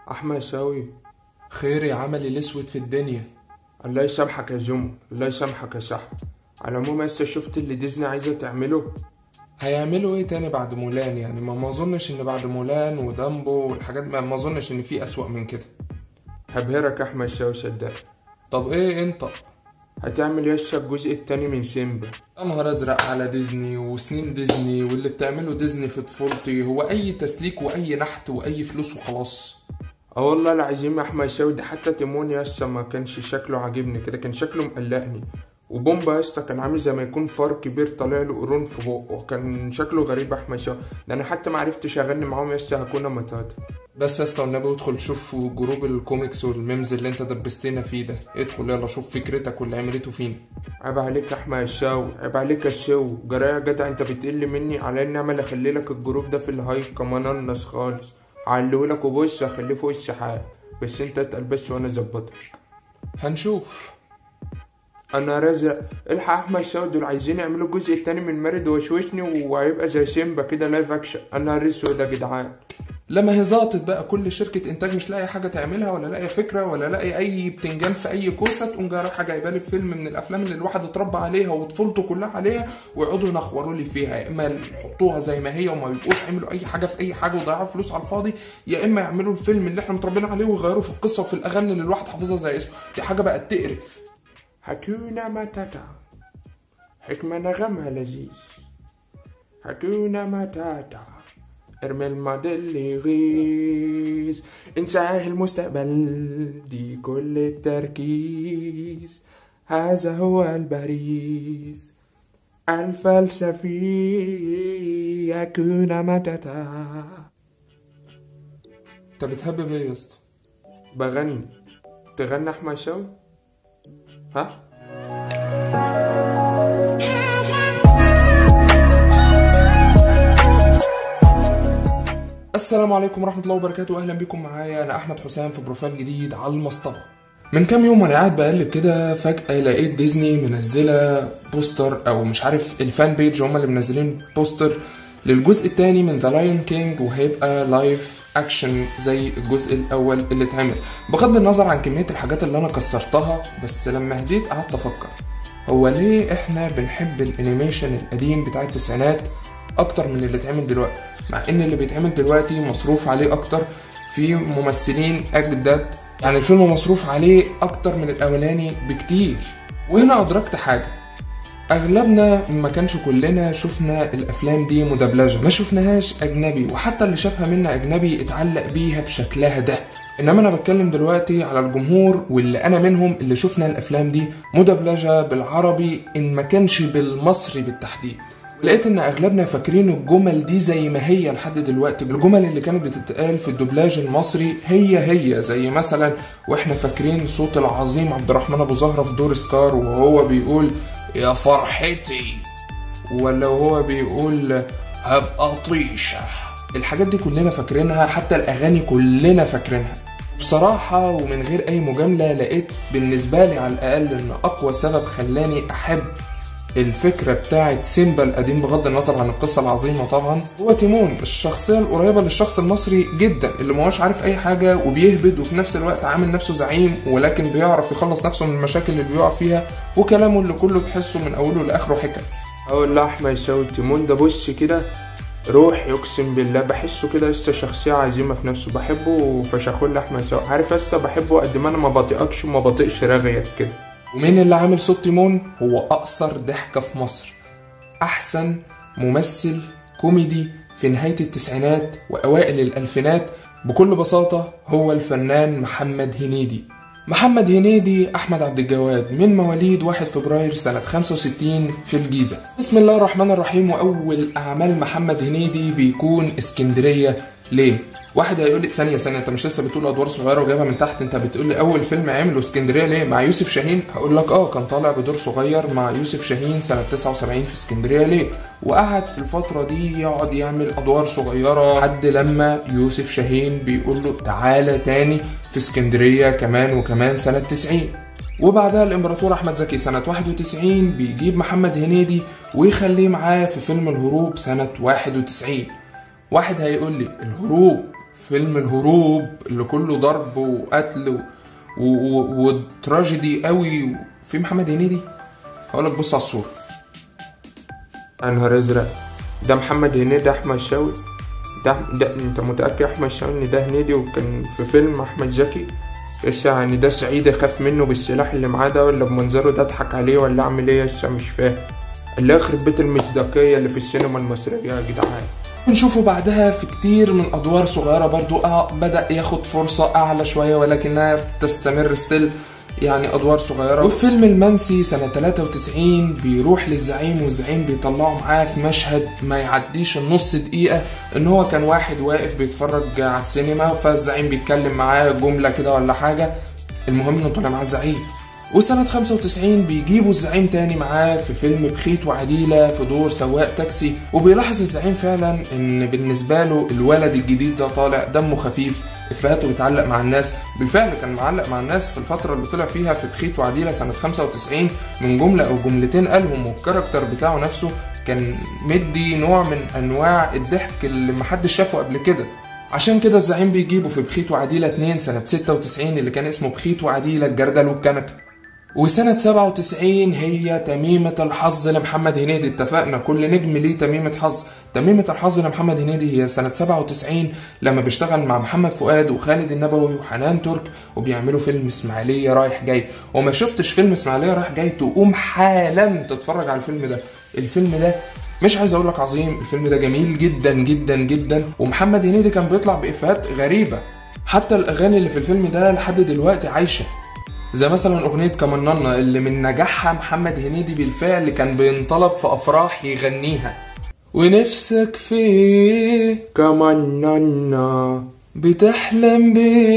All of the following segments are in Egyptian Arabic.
احمد شاوي خير يا عملي الاسود في الدنيا الله يسامحك يا زوم الله يسامحك يا صاحبي على العموم لسه شفت اللي ديزني عايزه تعمله هيعملوا ايه تاني بعد مولان يعني ما ما اظنش ان بعد مولان ودامبو والحاجات ما ما اظنش ان في اسوأ من كده هبهرك احمد شاوي صدق طب ايه انت هتعمل يسا الجزء التاني من سيمبا يا نهار ازرق على ديزني وسنين ديزني واللي بتعمله ديزني في طفولتي هو اي تسليك واي نحت واي فلوس وخلاص اه والله العظيم يا احمد شاوي ده حتى تيمون يسا ما كانش شكله عاجبني كده كان شكله مقلقني وبومبا يسا كان عامل زي ما يكون فار كبير طالع له قرون في بقه كان شكله غريب يا احمد شاوي ده انا حتى ما عرفتش اغني معاهم يسا هكون متاتا بس يا اسطى والنبي ادخل شوف جروب الكوميكس والميمز اللي انت دبستنا فيه ده ادخل يلا شوف فكرتك واللي عملته فينا عيب عليك يا احمد الشاوي عيب عليك يا الشو جرايه يا جدع انت بتقل مني على اني اعمل اخلي لك الجروب ده في الهاي كمان انس خالص علهولك وبص اخليه فوق السحاب بس انت اتقل بس وانا اظبطك هنشوف انا رزق الحق احمد الشاوي دول عايزين يعملوا الجزء التاني من مارد وشوشني وهيبقى زي سيمبا كده لايف اكشن انا رسو ده يا جدعان لما هي ظبطت بقى كل شركة إنتاج مش لاقية حاجة تعملها ولا لاقية فكرة ولا لاقية أي بتنجان في أي كوسة تقوم جاية رايحة جايبة لي فيلم من الأفلام اللي الواحد اتربى عليها وطفولته كلها عليها ويقعدوا ينخوروا لي فيها يا إما يحطوها زي ما هي وما يبقوش يعملوا أي حاجة في أي حاجة ويضيعوا فلوس على الفاضي يا إما يعملوا الفيلم اللي إحنا متربيين عليه ويغيروا في القصة وفي الأغاني اللي الواحد حافظها زي اسمه دي حاجة بقت تقرف هكونا متاتا حكمة نغمها لذيذ هكونا متاتا ارمي الماضي اللي يغيظ انساه المستقبل دي كل التركيز هذا هو البريز الفلسفي يكون متاتا أنت بتهبب إيه يا اسطى؟ بغني تغني احمد شاوي ها السلام عليكم ورحمة الله وبركاته أهلا بكم معايا أنا أحمد حسام في بروفايل جديد على المصطبة من كام يوم وانا قاعد بقلب كده فجأة لقيت ديزني منزلة بوستر أو مش عارف الفان بيج هما اللي منزلين بوستر للجزء التاني من ذا لايون كينج وهيبقى لايف اكشن زي الجزء الاول اللي اتعمل بغض النظر عن كمية الحاجات اللي انا كسرتها بس لما هديت قعدت افكر هو ليه احنا بنحب الانيميشن القديم بتاع التسعينات اكتر من اللي اتعمل دلوقتي مع ان اللي بيتعمل دلوقتي مصروف عليه اكتر في ممثلين اجدد يعني الفيلم مصروف عليه اكتر من الاولاني بكتير وهنا ادركت حاجه اغلبنا ما كانش كلنا شفنا الافلام دي مدبلجه ما شفناهاش اجنبي وحتى اللي شافها منا اجنبي اتعلق بيها بشكلها ده انما انا بتكلم دلوقتي على الجمهور واللي انا منهم اللي شفنا الافلام دي مدبلجه بالعربي ان ما كانش بالمصري بالتحديد لقيت ان اغلبنا فاكرين الجمل دي زي ما هي لحد دلوقتي الجمل اللي كانت بتتقال في الدوبلاج المصري هي هي زي مثلا واحنا فاكرين صوت العظيم عبد الرحمن ابو زهره في دور سكار وهو بيقول يا فرحتي ولا هو بيقول هبقى طيشه الحاجات دي كلنا فاكرينها حتى الاغاني كلنا فاكرينها بصراحة ومن غير أي مجاملة لقيت بالنسبة لي على الأقل إن أقوى سبب خلاني أحب الفكرة بتاعت سيمبا القديم بغض النظر عن القصة العظيمة طبعا هو تيمون الشخصية القريبة للشخص المصري جدا اللي ما هوش عارف أي حاجة وبيهبد وفي نفس الوقت عامل نفسه زعيم ولكن بيعرف يخلص نفسه من المشاكل اللي بيقع فيها وكلامه اللي كله تحسه من أوله لآخره حكم اقول لا احمد يساوي تيمون ده بص كده روح يقسم بالله بحسه كده لسه شخصية عزيمة في نفسه بحبه فشخول احمد يساوي عارف لسه بحبه قد ما انا ما بطيقكش وما بطيقش رغيك كده ومين اللي عامل صوت تيمون هو أقصر ضحكة في مصر أحسن ممثل كوميدي في نهاية التسعينات وأوائل الألفينات بكل بساطة هو الفنان محمد هنيدي محمد هنيدي أحمد عبد الجواد من مواليد 1 فبراير سنة 65 في الجيزة بسم الله الرحمن الرحيم وأول أعمال محمد هنيدي بيكون اسكندرية ليه؟ واحد هيقول لي ثانية ثانية انت مش لسه بتقول ادوار صغيرة وجايبها من تحت انت بتقول لي اول فيلم عمله اسكندرية ليه مع يوسف شاهين هقول لك اه كان طالع بدور صغير مع يوسف شاهين سنة 79 في اسكندرية ليه وقعد في الفترة دي يقعد يعمل ادوار صغيرة لحد لما يوسف شاهين بيقول له تعالى تاني في اسكندرية كمان وكمان سنة 90 وبعدها الامبراطور احمد زكي سنة 91 بيجيب محمد هنيدي ويخليه معاه في فيلم الهروب سنة 91 واحد هيقول لي الهروب فيلم الهروب اللي كله ضرب وقتل و... و... و... وتراجيدي قوي في محمد هنيدي هقول لك بص على الصوره يا نهار ازرق ده محمد هنيدي احمد شوقي ده, ده انت متاكد احمد شوقي ان ده هنيدي وكان في فيلم احمد زكي لسه يعني ده سعيد اخاف منه بالسلاح اللي معاه ده ولا بمنظره ده اضحك عليه ولا اعمل ايه لسه مش فاهم اللي يخرب بيت المصداقيه اللي في السينما المصريه يا جدعان نشوفه بعدها في كتير من ادوار صغيره برضو اه بدا ياخد فرصه اعلى شويه ولكنها تستمر ستيل يعني ادوار صغيره وفي فيلم المنسي سنه 93 بيروح للزعيم والزعيم بيطلعه معاه في مشهد ما يعديش النص دقيقه ان هو كان واحد واقف بيتفرج على السينما فالزعيم بيتكلم معاه جمله كده ولا حاجه المهم انه طلع معاه الزعيم وسنة 95 بيجيبوا الزعيم تاني معاه في فيلم بخيت وعديلة في دور سواق تاكسي وبيلاحظ الزعيم فعلا ان بالنسبة له الولد الجديد ده طالع دمه خفيف افهاته بيتعلق مع الناس بالفعل كان معلق مع الناس في الفترة اللي طلع فيها في بخيت وعديلة سنة 95 من جملة او جملتين قالهم والكاركتر بتاعه نفسه كان مدي نوع من انواع الضحك اللي محدش شافه قبل كده عشان كده الزعيم بيجيبه في بخيت وعديلة 2 سنة 96 اللي كان اسمه بخيت وعديلة الجردل والكنكة وسنة 97 هي تميمة الحظ لمحمد هنيدي اتفقنا كل نجم ليه تميمة حظ تميمة الحظ لمحمد هنيدي هي سنة 97 لما بيشتغل مع محمد فؤاد وخالد النبوي وحنان ترك وبيعملوا فيلم اسماعيلية رايح جاي وما شفتش فيلم اسماعيلية رايح جاي تقوم حالا تتفرج على الفيلم ده الفيلم ده مش عايز اقول لك عظيم الفيلم ده جميل جدا جدا جدا ومحمد هنيدي كان بيطلع بافيهات غريبة حتى الاغاني اللي في الفيلم ده لحد دلوقتي عايشه زي مثلا اغنيه كمننا اللي من نجاحها محمد هنيدي بالفعل كان بينطلب في افراح يغنيها ونفسك في ايه كمان نانا بتحلم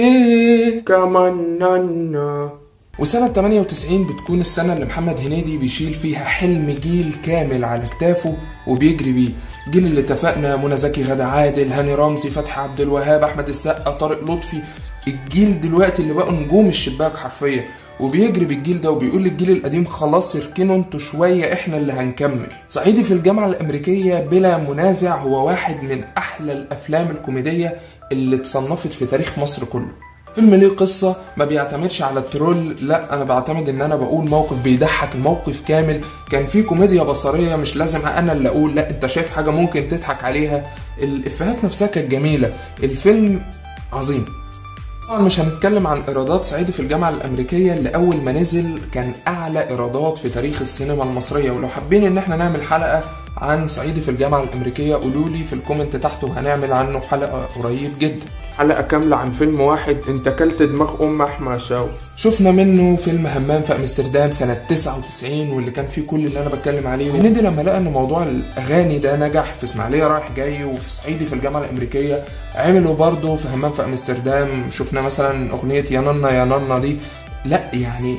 بايه كمان نانا وسنة 98 بتكون السنة اللي محمد هنيدي بيشيل فيها حلم جيل كامل على كتافه وبيجري بيه جيل اللي اتفقنا منى زكي غادة عادل هاني رمزي فتحي عبد الوهاب احمد السقا طارق لطفي الجيل دلوقتي اللي بقوا نجوم الشباك حرفيا وبيجري بالجيل ده وبيقول للجيل القديم خلاص اركنوا انتوا شويه احنا اللي هنكمل صعيدي في الجامعه الامريكيه بلا منازع هو واحد من احلى الافلام الكوميديه اللي اتصنفت في تاريخ مصر كله فيلم ليه قصة ما بيعتمدش على الترول لا انا بعتمد ان انا بقول موقف بيضحك الموقف كامل كان فيه كوميديا بصرية مش لازم انا اللي اقول لا انت شايف حاجة ممكن تضحك عليها الافيهات نفسها كانت جميلة الفيلم عظيم طبعا مش هنتكلم عن ايرادات صعيدي في الجامعه الامريكيه اللي اول ما نزل كان اعلى ايرادات في تاريخ السينما المصريه ولو حابين ان احنا نعمل حلقه عن صعيدي في الجامعه الامريكيه قولوا لي في الكومنت تحت وهنعمل عنه حلقه قريب جدا حلقه كامله عن فيلم واحد انت كلت دماغ ام احمد شوقي شفنا منه فيلم همام في امستردام سنة 99 واللي كان فيه كل اللي انا بتكلم عليه وهنيدي لما لقى ان موضوع الاغاني ده نجح في اسماعيلية رايح جاي وفي صعيدي في الجامعة الامريكية عملوا برضه في همام في امستردام شفنا مثلا اغنية يا نانا يا نانا دي لا يعني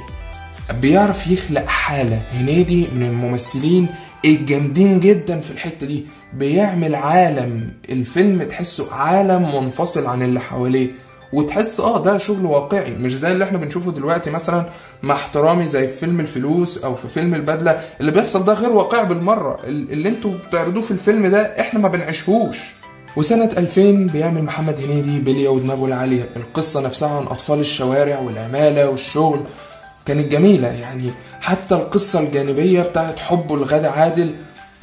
بيعرف يخلق حالة هنيدي من الممثلين الجامدين جدا في الحتة دي بيعمل عالم الفيلم تحسه عالم منفصل عن اللي حواليه وتحس اه ده شغل واقعي مش زي اللي احنا بنشوفه دلوقتي مثلا مع احترامي زي في فيلم الفلوس او في فيلم البدله اللي بيحصل ده غير واقعي بالمره اللي انتوا بتعرضوه في الفيلم ده احنا ما بنعيشهوش وسنة 2000 بيعمل محمد هنيدي بلية ودماغه العالية القصة نفسها عن أطفال الشوارع والعمالة والشغل كانت جميلة يعني حتى القصة الجانبية بتاعت حبه لغادة عادل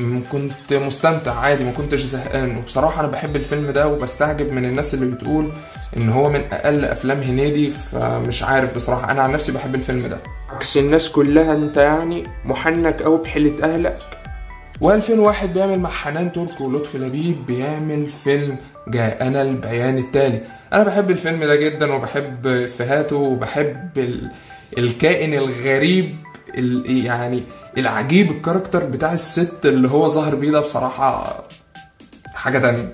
كنت مستمتع عادي ما كنتش زهقان وبصراحة أنا بحب الفيلم ده وبستعجب من الناس اللي بتقول إن هو من أقل أفلام هنيدي فمش عارف بصراحة أنا عن نفسي بحب الفيلم ده عكس الناس كلها انت يعني محنك أوي بحيلة أهلك و2001 بيعمل مع حنان ترك ولطفي لبيب بيعمل فيلم جاءنا البيان التالي انا بحب الفيلم ده جدا وبحب افهاته وبحب ال... الكائن الغريب ال... يعني العجيب الكاركتر بتاع الست اللي هو ظهر بيه ده بصراحة حاجة تانية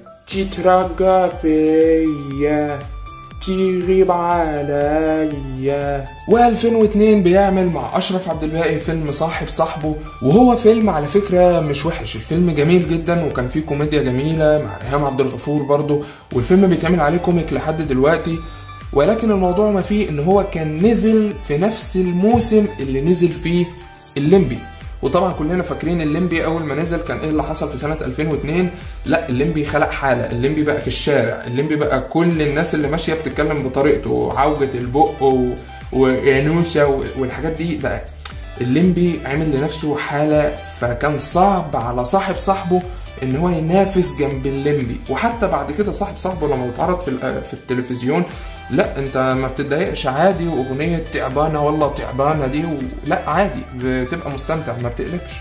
تترجى فيا تغيب عليا و2002 بيعمل مع اشرف عبد الباقي فيلم صاحب صاحبه وهو فيلم على فكره مش وحش الفيلم جميل جدا وكان فيه كوميديا جميله مع ريهام عبد الغفور برضه والفيلم بيتعمل عليه كوميك لحد دلوقتي ولكن الموضوع ما فيه ان هو كان نزل في نفس الموسم اللي نزل فيه الليمبي وطبعا كلنا فاكرين الليمبي اول ما نزل كان ايه اللي حصل في سنه 2002 لا الليمبي خلق حاله الليمبي بقى في الشارع الليمبي بقى كل الناس اللي ماشيه بتتكلم بطريقته عوجه البق و... وانوشه و... والحاجات دي بقى الليمبي عمل لنفسه حاله فكان صعب على صاحب صاحبه ان هو ينافس جنب الليمبي وحتى بعد كده صاحب صاحبه لما اتعرض في ال- في التلفزيون لا انت ما بتتضايقش عادي واغنيه تعبانه والله تعبانه دي و... لا عادي بتبقى مستمتع ما بتقلبش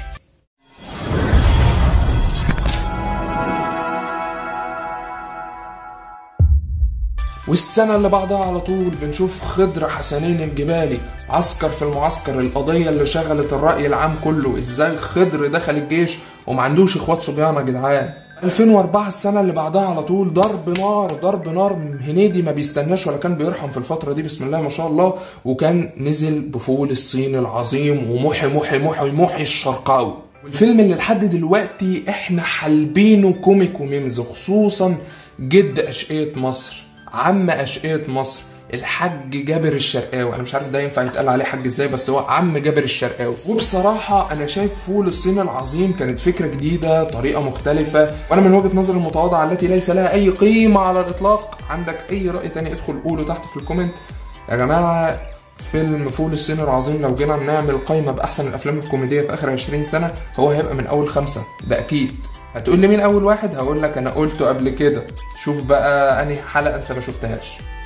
والسنة اللي بعدها على طول بنشوف خضر حسنين الجبالي عسكر في المعسكر القضية اللي شغلت الرأي العام كله ازاي خضر دخل الجيش وما عندوش اخوات صبيان يا جدعان 2004 السنة اللي بعدها على طول ضرب نار ضرب نار هنيدي ما بيستناش ولا كان بيرحم في الفترة دي بسم الله ما شاء الله وكان نزل بفول الصين العظيم ومحي محي محي محي الشرقاوي والفيلم اللي لحد دلوقتي احنا حالبينه كوميك وميمز خصوصا جد أشقية مصر عم أشقية مصر الحاج جابر الشرقاوي انا مش عارف ده ينفع يتقال عليه حاج ازاي بس هو عم جابر الشرقاوي وبصراحه انا شايف فول الصين العظيم كانت فكره جديده طريقه مختلفه وانا من وجهه نظري المتواضعه التي ليس لها اي قيمه على الاطلاق عندك اي راي تاني ادخل قوله تحت في الكومنت يا جماعه فيلم فول الصين العظيم لو جينا نعمل قائمه باحسن الافلام الكوميديه في اخر 20 سنه هو هيبقى من اول خمسه ده اكيد هتقول لي مين اول واحد هقول لك انا قلته قبل كده شوف بقى انهي حلقه انت ما شفتهاش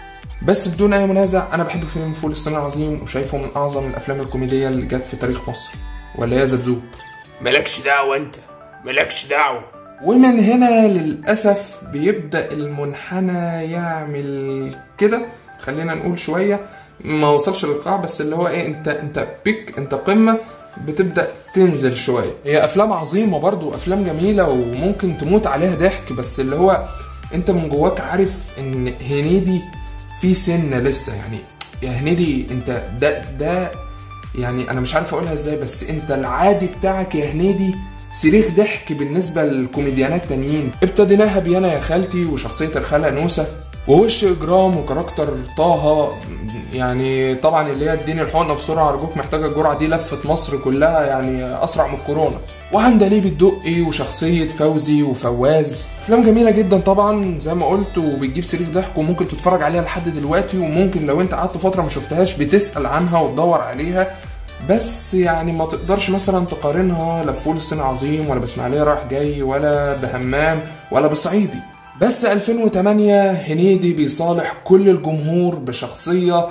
بس بدون اي منازع انا بحب فيلم فول الصين العظيم وشايفه من اعظم الافلام الكوميديه اللي جت في تاريخ مصر ولا يا زبزوب مالكش دعوة انت مالكش دعوة ومن هنا للاسف بيبدا المنحنى يعمل كده خلينا نقول شويه ما وصلش للقاع بس اللي هو ايه انت انت بيك انت قمه بتبدا تنزل شويه هي افلام عظيمه برضو افلام جميله وممكن تموت عليها ضحك بس اللي هو انت من جواك عارف ان هنيدي في سنه لسه يعني يا هنيدي انت ده ده يعني انا مش عارف اقولها ازاي بس انت العادي بتاعك يا هنيدي صريخ ضحك بالنسبه للكوميديانات التانيين ابتديناها بيانا يا خالتي وشخصيه الخالة نوسه ووش اجرام وكاركتر طه يعني طبعا اللي هي اديني الحقنه بسرعه ارجوك محتاجه الجرعه دي لفت مصر كلها يعني اسرع من الكورونا وعندليب الدقي وشخصيه فوزي وفواز افلام جميله جدا طبعا زي ما قلت وبتجيب صريخ ضحك وممكن تتفرج عليها لحد دلوقتي وممكن لو انت قعدت فتره ما شفتهاش بتسال عنها وتدور عليها بس يعني ما تقدرش مثلا تقارنها لا بفول الصين العظيم ولا باسماعيليه رايح جاي ولا بهمام ولا بصعيدي بس 2008 هنيدي بيصالح كل الجمهور بشخصية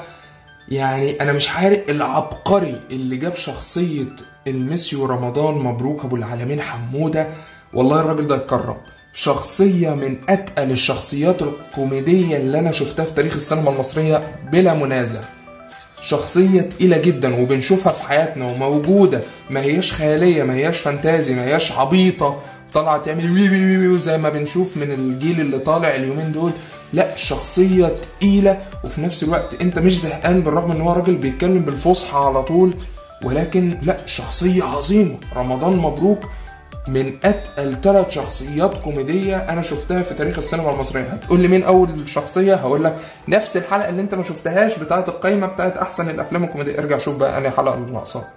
يعني أنا مش عارف العبقري اللي جاب شخصية المسيو رمضان مبروك أبو العالمين حمودة والله الراجل ده يتكرم شخصية من أتقل الشخصيات الكوميدية اللي أنا شفتها في تاريخ السينما المصرية بلا منازع شخصية تقيلة جدا وبنشوفها في حياتنا وموجودة ما هياش خيالية ما هياش فانتازي ما هياش عبيطة طالعة تعمل وي وي وي وي زي ما بنشوف من الجيل اللي طالع اليومين دول لا شخصية تقيلة وفي نفس الوقت انت مش زهقان بالرغم ان هو راجل بيتكلم بالفصحى على طول ولكن لا شخصية عظيمة رمضان مبروك من اتقل ثلاث شخصيات كوميديه انا شفتها في تاريخ السينما المصريه هتقول لي مين اول شخصيه هقول لك نفس الحلقه اللي انت ما شفتهاش بتاعه القايمه بتاعه احسن الافلام الكوميديه ارجع شوف بقى انهي حلقه اللي ناقصاك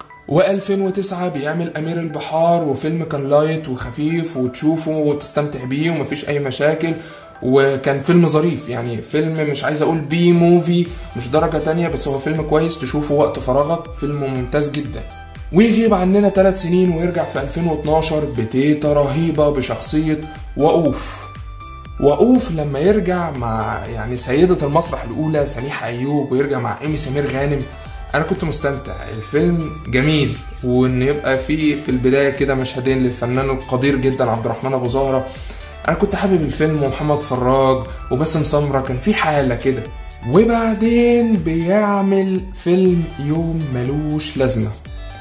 و2009 بيعمل امير البحار وفيلم كان لايت وخفيف وتشوفه وتستمتع بيه ومفيش اي مشاكل وكان فيلم ظريف يعني فيلم مش عايز اقول بي موفي مش درجة تانية بس هو فيلم كويس تشوفه وقت فراغك فيلم ممتاز جدا ويغيب عننا ثلاث سنين ويرجع في 2012 بتيتا رهيبة بشخصية وقوف وقوف لما يرجع مع يعني سيدة المسرح الأولى سميحة أيوب ويرجع مع إيمي سمير غانم أنا كنت مستمتع الفيلم جميل وإن يبقى فيه في البداية كده مشهدين للفنان القدير جدا عبد الرحمن أبو زهرة أنا كنت حابب الفيلم ومحمد فراج وباسم سمرة كان في حالة كده وبعدين بيعمل فيلم يوم ملوش لازمة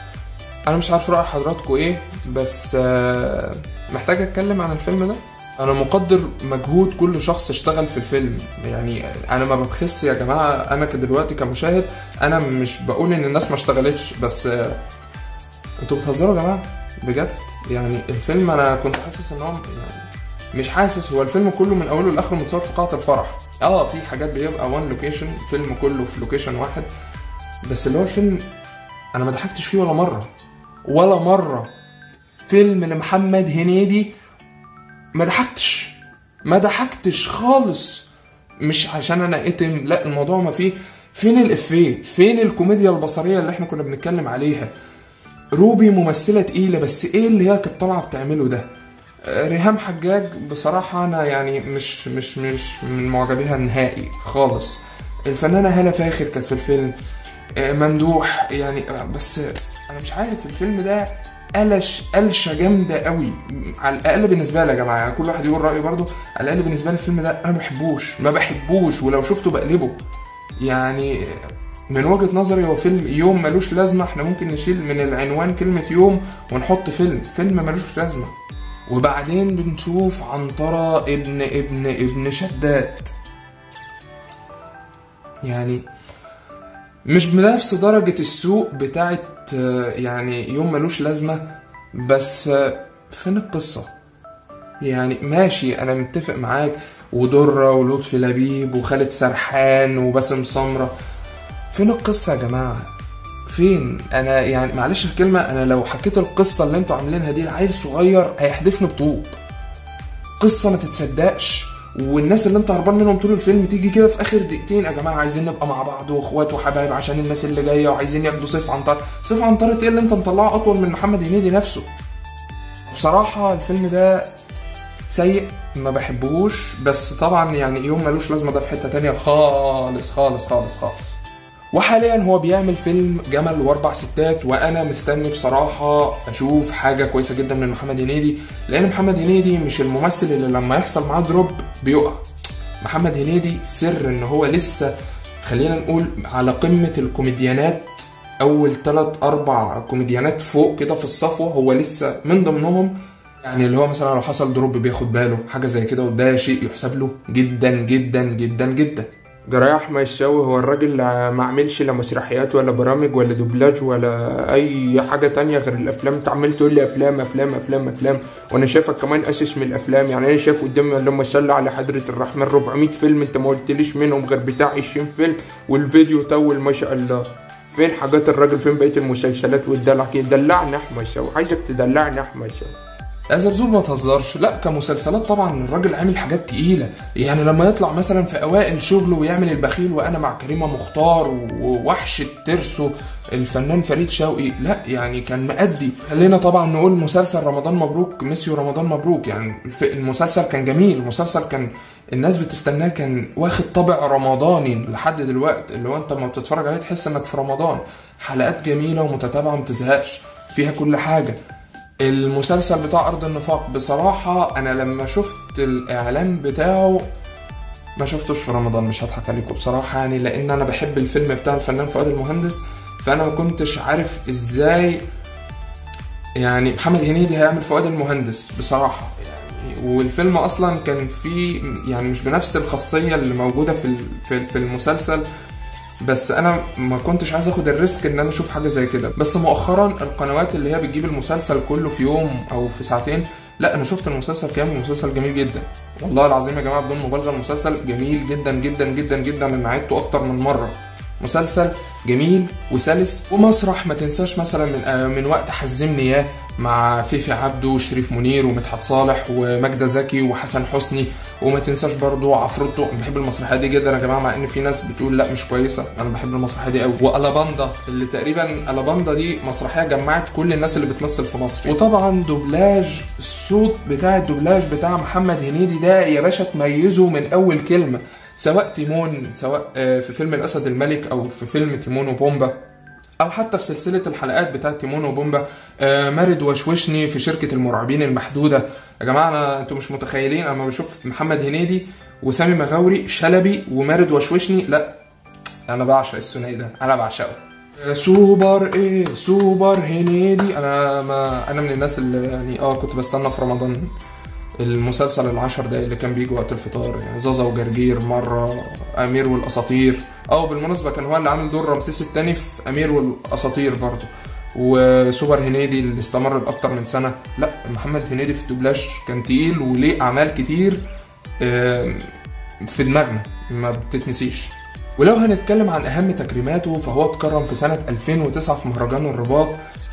انا مش عارف راي حضراتكم ايه بس آه، محتاج اتكلم عن الفيلم ده انا مقدر مجهود كل شخص اشتغل في الفيلم يعني انا ما ببخس يا جماعه انا دلوقتي كمشاهد انا مش بقول ان الناس ما اشتغلتش بس آه، انتوا بتهزروا يا جماعه بجد يعني الفيلم انا كنت حاسس ان هو يعني مش حاسس هو الفيلم كله من اوله لاخره متصور في قاعه الفرح اه في حاجات بيبقى وان لوكيشن فيلم كله في لوكيشن واحد بس اللي هو الفيلم انا ما ضحكتش فيه ولا مره ولا مره فيلم لمحمد هنيدي ما ضحكتش ما ضحكتش خالص مش عشان انا اتم لا الموضوع ما فيه فين الافيه فين الكوميديا البصريه اللي احنا كنا بنتكلم عليها روبي ممثله تقيله بس ايه اللي هي كانت طالعه بتعمله ده آه، ريهام حجاج بصراحه انا يعني مش مش مش من معجبيها نهائي خالص الفنانه هاله فاخر كانت في الفيلم آه، ممدوح يعني آه، بس انا مش عارف الفيلم ده قلش قلشه جامده قوي على الاقل بالنسبه لي يا جماعه يعني كل واحد يقول رايه برضه على الاقل بالنسبه لي الفيلم ده انا ما بحبوش ما بحبوش ولو شفته بقلبه يعني من وجهه نظري هو فيلم يوم ملوش لازمه احنا ممكن نشيل من العنوان كلمه يوم ونحط فيلم فيلم ملوش لازمه وبعدين بنشوف عنترة ابن ابن ابن شداد يعني مش بنفس درجة السوء بتاعت آه، يعني يوم ملوش لازمة بس آه، فين القصة يعني ماشي أنا متفق معاك ودرة ولطفي لبيب وخالد سرحان وباسم سمرة فين القصة يا جماعة فين انا يعني معلش الكلمة انا لو حكيت القصة اللي انتوا عاملينها دي لعيل صغير هيحدفني بطوب قصة ما تتصدقش والناس اللي انت هربان منهم طول الفيلم تيجي كده في اخر دقيقتين يا جماعه عايزين نبقى مع بعض واخوات وحبايب عشان الناس اللي جايه وعايزين ياخدوا سيف عنتر سيف عنتر ايه اللي انت مطلعه اطول من محمد هنيدي نفسه بصراحه الفيلم ده سيء ما بحبهوش بس طبعا يعني يوم ملوش لازمه ده في حته تانية خالص خالص خالص خالص وحاليا هو بيعمل فيلم جمل واربع ستات وانا مستني بصراحه اشوف حاجه كويسه جدا من محمد هنيدي لان محمد هنيدي مش الممثل اللي لما يحصل معاه دروب بيقع محمد هنيدي سر ان هو لسه خلينا نقول على قمه الكوميديانات اول ثلاث اربع كوميديانات فوق كده في الصفوه هو لسه من ضمنهم يعني اللي هو مثلا لو حصل دروب بياخد باله حاجه زي كده وده شيء يحسب له جدا جدا جدا جدا جراح احمد الشاوي هو الراجل اللي ما عملش لا مسرحيات ولا برامج ولا دوبلاج ولا اي حاجه تانية غير الافلام انت عمال تقول لي افلام افلام افلام افلام وانا شايفك كمان اسس من الافلام يعني انا شايف قدامي اللهم صل على حضره الرحمن 400 فيلم انت ما قلتليش منهم غير بتاع 20 فيلم والفيديو طول ما شاء الله فين حاجات الراجل فين بقيه المسلسلات والدلع كده دلعني احمد الشاوي عايزك تدلعني احمد الشاوي لا زرزور ما تهزرش لا كمسلسلات طبعا الراجل عامل حاجات تقيله يعني لما يطلع مثلا في اوائل شغله ويعمل البخيل وانا مع كريمه مختار ووحش الترسو الفنان فريد شوقي لا يعني كان مأدي خلينا طبعا نقول مسلسل رمضان مبروك ميسيو رمضان مبروك يعني الف- المسلسل كان جميل المسلسل كان الناس بتستناه كان واخد طابع رمضاني لحد دلوقتي اللي هو انت لما بتتفرج عليه تحس انك في رمضان حلقات جميله ومتتابعه ما تزهقش فيها كل حاجه المسلسل بتاع ارض النفاق بصراحه انا لما شفت الاعلان بتاعه ما شفتوش في رمضان مش هضحك عليكم بصراحه يعني لان انا بحب الفيلم بتاع الفنان فؤاد المهندس فانا ما كنتش عارف ازاي يعني محمد هنيدي هيعمل فؤاد المهندس بصراحه يعني والفيلم اصلا كان فيه يعني مش بنفس الخاصيه اللي موجوده في ال- في في المسلسل بس انا ما كنتش عايز اخد الريسك ان انا اشوف حاجه زي كده بس مؤخرا القنوات اللي هي بتجيب المسلسل كله في يوم او في ساعتين لا انا شفت المسلسل كامل المسلسل جميل جدا والله العظيم يا جماعه بدون مبالغه المسلسل جميل جدا جدا جدا جدا انا عدته اكتر من مره مسلسل جميل وسلس ومسرح ما تنساش مثلا من آه، من وقت حزمني ياه مع فيفي عبده وشريف منير ومدحت صالح وماجدة زكي وحسن حسني وما تنساش برضو عفروتو أنا بحب المسرحيه دي جدا يا جماعه مع ان في ناس بتقول لا مش كويسه انا بحب المسرحيه دي قوي والاباندا اللي تقريبا الاباندا دي مسرحيه جمعت كل الناس اللي بتمثل في مصر وطبعا دوبلاج الصوت بتاع الدوبلاج بتاع محمد هنيدي ده يا باشا تميزه من اول كلمه سواء تيمون سواء آه، في فيلم الاسد الملك او في فيلم تيمون وبومبا او حتى في سلسله الحلقات بتاعت تيمون وبومبا آه، مارد وشوشني في شركه المرعبين المحدوده يا جماعه انا انتوا مش متخيلين انا لما بشوف محمد هنيدي وسامي مغاوري شلبي ومارد وشوشني لا انا بعشق الثنائي ده انا بعشقه آه، سوبر ايه سوبر هنيدي انا ما انا من الناس اللي يعني اه كنت بستنى في رمضان المسلسل العشر دقايق اللي كان بيجي وقت الفطار يعني زازا وجرجير مرة أمير والأساطير أو بالمناسبة كان هو اللي عامل دور رمسيس التاني في أمير والأساطير برضه وسوبر هنيدي اللي استمر لأكتر من سنة لا محمد هنيدي في الدوبلاج كان تقيل وليه أعمال كتير آم، في دماغنا ما بتتنسيش ولو هنتكلم عن أهم تكريماته فهو اتكرم في سنة 2009 في مهرجان الرباط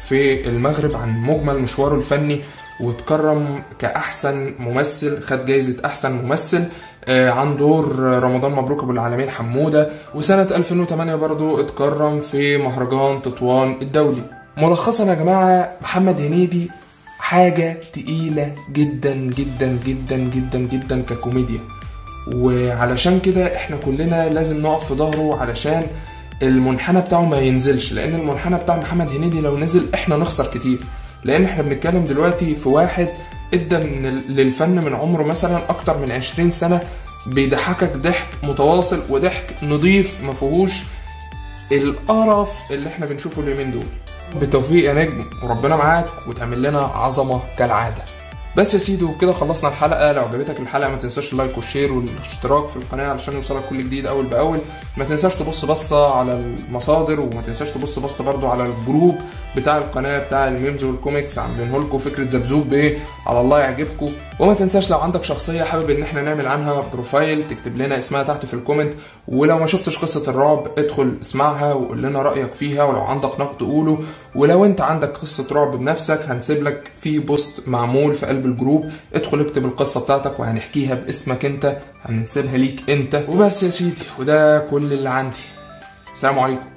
في المغرب عن مجمل مشواره الفني واتكرم كأحسن ممثل خد جايزة أحسن ممثل آه، عن دور رمضان مبروك أبو العالمين حمودة وسنة 2008 برضو اتكرم في مهرجان تطوان الدولي ملخصا يا جماعة محمد هنيدي حاجة تقيلة جدا جدا جدا جدا جدا ككوميديا وعلشان كده احنا كلنا لازم نقف في ظهره علشان المنحنى بتاعه ما ينزلش لان المنحنى بتاع محمد هنيدي لو نزل احنا نخسر كتير لان احنا بنتكلم دلوقتي في واحد ادى من ال- للفن من عمره مثلا اكتر من 20 سنه بيضحكك ضحك متواصل وضحك نظيف ما فيهوش القرف اللي احنا بنشوفه اليومين دول بالتوفيق يا نجم وربنا معاك وتعمل لنا عظمه كالعاده بس يا سيدي وكده خلصنا الحلقه لو عجبتك الحلقه ما تنساش اللايك والشير والاشتراك في القناه علشان يوصلك كل جديد اول باول ما تنساش تبص بصه على المصادر وما تنساش تبص بصه برضو على الجروب بتاع القناه بتاع الميمز والكوميكس عاملينه لكم فكره زبزوب بايه على الله يعجبكم وما تنساش لو عندك شخصيه حابب ان احنا نعمل عنها بروفايل تكتب لنا اسمها تحت في الكومنت ولو ما شفتش قصه الرعب ادخل اسمعها وقول لنا رايك فيها ولو عندك نقد قوله ولو انت عندك قصه رعب بنفسك هنسيب لك في بوست معمول في قلب الجروب ادخل اكتب القصه بتاعتك وهنحكيها باسمك انت هنسيبها ليك انت وبس يا سيدي وده كل اللي عندي السلام عليكم